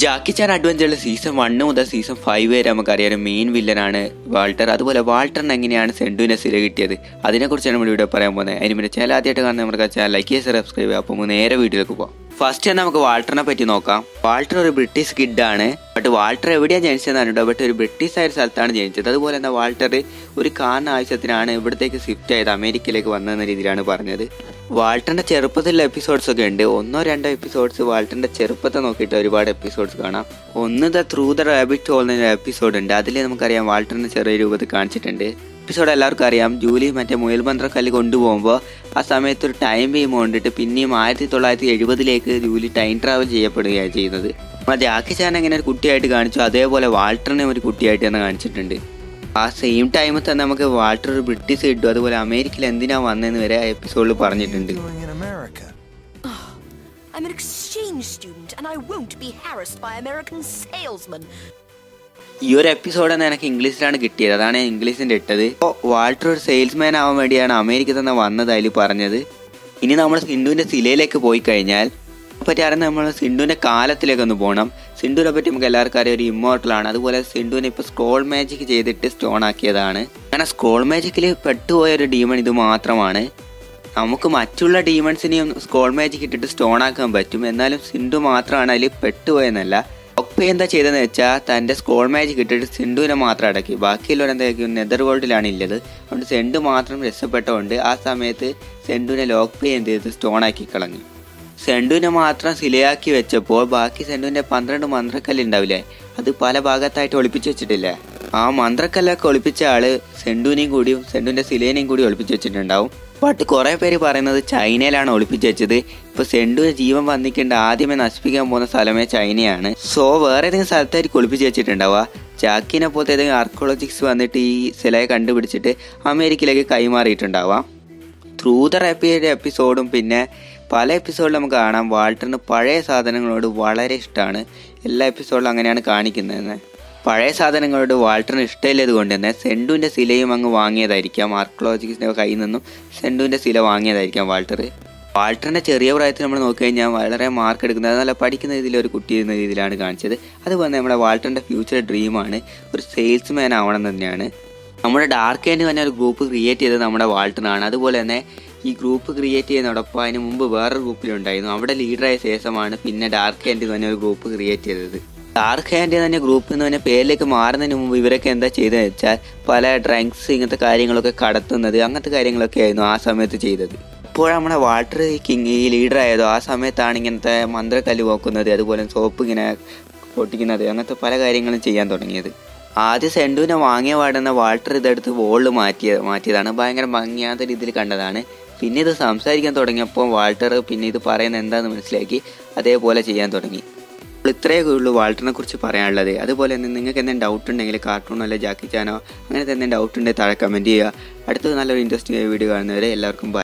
ജാക്കി Chan അഡ്വഞ്ചറിൽ season one മുതൽ season five വരെ നമുക്കറിയാം മെയിൻ വില്ലനാണ് വാൾട്ടർ അതുപോലെ വാൾട്ടറിന് എങ്ങനെയാണ് സെൻഡുവിനെ സ്ഥിര കിട്ടിയത് അതിനെക്കുറിച്ചാണ് നമ്മൾ ഇവിടെ പറയാൻ പോകുന്നത് അതിന് പിന്നെ ചില ആദ്യമായിട്ട് കാണുന്ന നമ്മുടെ ചാനൽ ലൈക്ക് ചെയ്ത് സബ്സ്ക്രൈബ് ചെയ്യുക അപ്പോൾ നേരെ വീഡിയോയിലേക്ക് പോകാം ഫസ്റ്റ് തന്നെ നമുക്ക് വാൾട്ടറിനെ പറ്റി നോക്കാം വാൾട്ടർ ഒരു ബ്രിട്ടീഷ് കിഡാണ് ബട്ട് വാൾട്ടർ എവിടെയാണ് ജനിച്ചതെന്നാണ് ബട്ട് ഒരു ബ്രിട്ടീഷ് ആയ ഒരു സ്ഥലത്താണ് ജനിച്ചത് അതുപോലെ തന്നെ വാൾട്ടർ ഒരു കാറിന് ആവശ്യത്തിനാണ് ഇവിടത്തേക്ക് ഷിഫ്റ്റ് ആയത് അമേരിക്കയിലേക്ക് വന്നതെന്ന രീതിയിലാണ് പറഞ്ഞത് വാൾട്ടറിന്റെ ചെറുപ്പത്തിലുള്ള എപ്പിസോഡ്സ് ഒക്കെ ഉണ്ട് ഒന്നോ രണ്ടോ എപ്പിസോഡ്സ് വാൾട്ടറിന്റെ ചെറുപ്പത്തെ നോക്കിയിട്ട് ഒരുപാട് എപ്പിസോഡ്സ് കാണാം ഒന്ന് the through the rabbit hole എന്നൊരു എപ്പിസോഡ് ഉണ്ട് അതിൽ നമുക്കറിയാം വാൾട്ടറിന്റെ ചെറിയ രൂപത്തിൽ കാണിച്ചിട്ടുണ്ട് എപ്പിസോഡ് എല്ലാവർക്കും അറിയാം ജൂലി മറ്റേ മുയൽബന്ത്രക്കല്ല് കൊണ്ടുപോകുമ്പോൾ ആ സമയത്ത് ഒരു ടൈം ബീം കൊണ്ടിട്ട് പിന്നെയും ആയിരത്തി തൊള്ളായിരത്തി എഴുപതിലേക്ക് ജൂലി ടൈം ട്രാവൽ ചെയ്യപ്പെടുകയാണ് ചെയ്യുന്നത് നമ്മൾ ജാക്കി ചാൻ എങ്ങനെ ഒരു കുട്ടിയായിട്ട് കാണിച്ചു അതേപോലെ വാൾട്ടറിനെ ഒരു കുട്ടിയായിട്ട് തന്നെ കാണിച്ചിട്ടുണ്ട് ആ സെയിം ടൈമിൽ തന്നെ നമുക്ക് വാൾട്ടർ ഒരു ബ്രിട്ടീഷ് കിട്ടും അതുപോലെ അമേരിക്കയിൽ എന്തിനാ വന്നതെന്ന് വരെ ആ എപ്പിസോഡിൽ പറഞ്ഞിട്ടുണ്ട് doing in America? I'm an exchange student and I won't be harassed by American salesmen. ഈ ഒരു എപ്പിസോഡ് തന്നെ എനിക്ക് ഇംഗ്ലീഷിലാണ് കിട്ടിയത് അതാണ് ഞാൻ ഇംഗ്ലീഷിൻ്റെ ഇട്ടത് ഇപ്പോൾ വാൾട്ടർ ഒരു സെയിൽസ്മാൻ ആവാൻ വേണ്ടിയാണ് അമേരിക്ക തന്നെ വന്നത് അതിൽ പറഞ്ഞത് ഇനി നമ്മൾ സിന്ധുവിൻ്റെ സിലയിലേക്ക് പോയി കഴിഞ്ഞാൽ പറ്റി അറിയാൻ നമ്മൾ സിന്ധുവിൻ്റെ കാലത്തിലേക്ക് ഒന്ന് പോകണം സിന്ധുവിനെ പറ്റി നമുക്ക് എല്ലാവർക്കും അറിയാം ഒരു ഇമ്മോർട്ടലാണ് അതുപോലെ സിന്ധുവിനെ ഇപ്പോൾ സ്ക്രോൾ മാജിക് ചെയ്തിട്ട് സ്റ്റോൺ ആക്കിയതാണ് അങ്ങനെ സ്ക്രോൾ മാജിക്കിൽ പെട്ടുപോയ ഒരു ഡീമൺ ഇത് മാത്രമാണ് നമുക്ക് മറ്റുള്ള ഡീമൺസിനെയും സ്കോൾ മാജിക് ഇട്ടിട്ട് സ്റ്റോൺ ആക്കാൻ പറ്റും എന്നാലും സിന്ധു മാത്രമാണ് അതിൽ പെട്ടുപോയെന്നല്ല ഒപ്പ എന്താ ചെയ്തതെന്ന് വെച്ചാൽ തൻ്റെ സ്കോൾ മാജിക് ഇട്ടിട്ട് സിന്ധുവിനെ മാത്രം അടക്കി ബാക്കിയുള്ളവർ എന്തായിരിക്കും നെതർ വേൾഡിലാണ് ഉള്ളത് അതുകൊണ്ട് സെൻഡു മാത്രം രക്ഷപ്പെട്ടതുകൊണ്ട് ആ സമയത്ത് സെൻഡുവിനെ ലോക്ക് പേ എന്ത് ചെയ്ത് സ്റ്റോൺ ആക്കി കളഞ്ഞു സെൻഡുവിനെ മാത്രം സിലയാക്കി വെച്ചപ്പോൾ ബാക്കി സെൻഡുവിൻ്റെ പന്ത്രണ്ട് മന്ത്രക്കല്ല് ഉണ്ടാവില്ലേ അത് പല ഭാഗത്തായിട്ട് ഒളിപ്പിച്ച് വെച്ചിട്ടില്ലേ ആ മന്ത്രക്കല്ലൊക്കെ ഒളിപ്പിച്ച ആള് സെൻഡുവിനെയും കൂടിയും സെൻഡുവിൻ്റെ സിലേനെയും കൂടി ഒളിപ്പിച്ച് വെച്ചിട്ടുണ്ടാവും ബട്ട് കുറേ പേര് പറയുന്നത് ചൈനയിലാണ് ഒളിപ്പിച്ച് വെച്ചത് ഇപ്പൊ സെൻഡുവിന് ജീവൻ വന്നിക്കേണ്ട ആദ്യമേ നശിപ്പിക്കാൻ പോകുന്ന സ്ഥലമേ ചൈനയാണ് സോ വേറെ ഏതെങ്കിലും സ്ഥലത്തായിരിക്കും ഒളിപ്പിച്ച് വെച്ചിട്ടുണ്ടാവുക ചാക്കിനെ പോലത്തെ ഏതെങ്കിലും ആർക്കോളജിക്സ് വന്നിട്ട് ഈ സിലയെ കണ്ടുപിടിച്ചിട്ട് അമേരിക്കയിലേക്ക് കൈമാറിയിട്ടുണ്ടാവാം ത്രൂ ദ റാപ്പിയുടെ എപ്പിസോഡും പിന്നെ പല എപ്പിസോഡിലും നമുക്ക് കാണാം വാൾട്ടറിന് പഴയ സാധനങ്ങളോട് വളരെ ഇഷ്ടമാണ് എല്ലാ എപ്പിസോഡിലും അങ്ങനെയാണ് കാണിക്കുന്നത് പഴയ സാധനങ്ങളോട് വാൾട്ടറിന് ഇഷ്ടമില്ലത് കൊണ്ട് തന്നെ സെൻഡുവിൻ്റെ സിലയും അങ്ങ് വാങ്ങിയതായിരിക്കാം ആർക്കോളജിക്സിൻ്റെ കയ്യിൽ നിന്നും സെൻഡുവിൻ്റെ സില വാങ്ങിയതായിരിക്കാം വാൾട്ടർ വാൾട്ടറിൻ്റെ ചെറിയ പ്രായത്തിൽ നമ്മൾ നോക്കിക്കഴിഞ്ഞാൽ വളരെ മാർക്ക് എടുക്കുന്നത് നല്ല പഠിക്കുന്ന രീതിയിൽ ഒരു കുട്ടി എന്ന രീതിയിലാണ് കാണിച്ചത് അതുപോലെ നമ്മുടെ വാൾട്ടറിൻ്റെ ഫ്യൂച്ചർ ഡ്രീമാണ് ഒരു സെയിൽസ്മാൻ ആവണം തന്നെയാണ് നമ്മുടെ ഡാർക്ക് ആൻഡ് തന്നെ ഒരു ഗ്രൂപ്പ് ക്രിയേറ്റ് ചെയ്തത് നമ്മുടെ വാൾട്ടനാണ് അതുപോലെ തന്നെ ഈ ഗ്രൂപ്പ് ക്രിയേറ്റ് ചെയ്യുന്നതോടൊപ്പം അതിന് മുമ്പ് വേറൊരു ഗ്രൂപ്പിലുണ്ടായിരുന്നു അവിടെ ലീഡറായ ശേഷമാണ് പിന്നെ ഡാർക്ക് ഹാൻഡ് തന്നെ ഒരു ഗ്രൂപ്പ് ക്രിയേറ്റ് ചെയ്തത് ഡാർക്ക് ഹാൻഡ് തന്നെ ഗ്രൂപ്പിൽ നിന്ന് തന്നെ പേരിലേക്ക് മാറുന്നതിന് മുമ്പ് ഇവരൊക്കെ എന്താ ചെയ്തതെന്ന് വെച്ചാൽ പല ഡ്രങ്ക്സ് ഇങ്ങനത്തെ കാര്യങ്ങളൊക്കെ കടത്തുന്നത് അങ്ങനത്തെ കാര്യങ്ങളൊക്കെ ആയിരുന്നു ആ സമയത്ത് ചെയ്തത് ഇപ്പോൾ നമ്മുടെ വാട്ടർ കിങ് ഈ ലീഡർ ആയതോ ആ സമയത്താണ് ഇങ്ങനത്തെ മന്ത്രക്കല്ല് പോക്കുന്നത് അതുപോലെ സോപ്പ് ഇങ്ങനെ പൊട്ടിക്കുന്നത് അങ്ങനത്തെ പല കാര്യങ്ങളും ചെയ്യാൻ തുടങ്ങിയത് ആദ്യം സെൻഡുവിനെ വാങ്ങിയ പാടുന്ന വാൾട്ടർ ഇതെടുത്ത് വോളിൽ മാറ്റിയ മാറ്റിയതാണ് ഭയങ്കര ഭംഗിയാത്ത രീതിയിൽ കണ്ടതാണ് പിന്നെ ഇത് സംസാരിക്കാൻ തുടങ്ങിയപ്പോൾ വാൾട്ടർ പിന്നെ ഇത് പറയുന്നത് എന്താണെന്ന് മനസ്സിലാക്കി അതേപോലെ ചെയ്യാൻ തുടങ്ങി അപ്പോൾ ഇത്രയൊക്കെ ഉള്ളൂ വാൾട്ടറിനെ കുറിച്ച് പറയാനുള്ളത് അതുപോലെ തന്നെ നിങ്ങൾക്ക് എന്തെങ്കിലും ഡൗട്ട് ഉണ്ടെങ്കിൽ കാർട്ടൂണോ അല്ലെങ്കിൽ ജാക്കി ചാനോ അങ്ങനത്തെ എന്തെങ്കിലും ഡൗട്ട് ഉണ്ടെങ്കിൽ താഴെ കമൻറ്റ് ചെയ്യുക അടുത്തത് നല്ലൊരു ഇൻട്രസ്റ്റിംഗ് വീഡിയോ കാണുന്നവരെ എല്ലാവർക്കും bye.